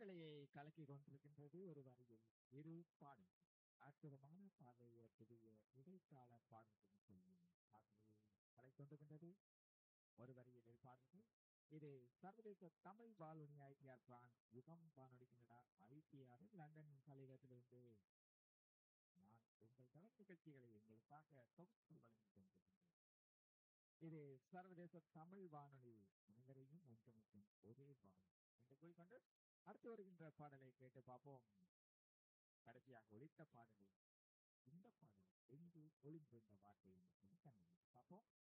மனக்கலையை கலக்கி கொண்டிருக்கின்றது ஒரு வரியில் இரு பாடல் அற்புதமான பாடலுடைய புதிய இடைக்கால பாடல்கள் சொல்லும் பாடலை கலை கொண்டிருக்கின்றது ஒரு வரியில் இரு பாடல்கள் இது சர்வதேச தமிழ் வானொலி ஐடிஆர் பிரான்ஸ் யுகம் வானொலி கனடா ஐடிஆர் லண்டன் தலைவரத்திலிருந்து நான் உங்கள் கலை நிகழ்ச்சிகளை உங்களுக்காக தொகுத்து வழங்கிக் கொண்டிருக்கின்றேன் இது சர்வதேச தமிழ் வானொலி அனைவரையும் ஒன்றிணைக்கும் ஒரே வானொலி என்று கூறிக்கொண்டு அடுத்து வருகின்ற பாடலை கேட்டு பார்ப்போம் கடைசியாக ஒழித்த பாடலில் இந்த பாடல் எங்கு ஒளிந்திருந்த வார்த்தை என்று சொல்லி கண்டுபிடித்து பார்ப்போம்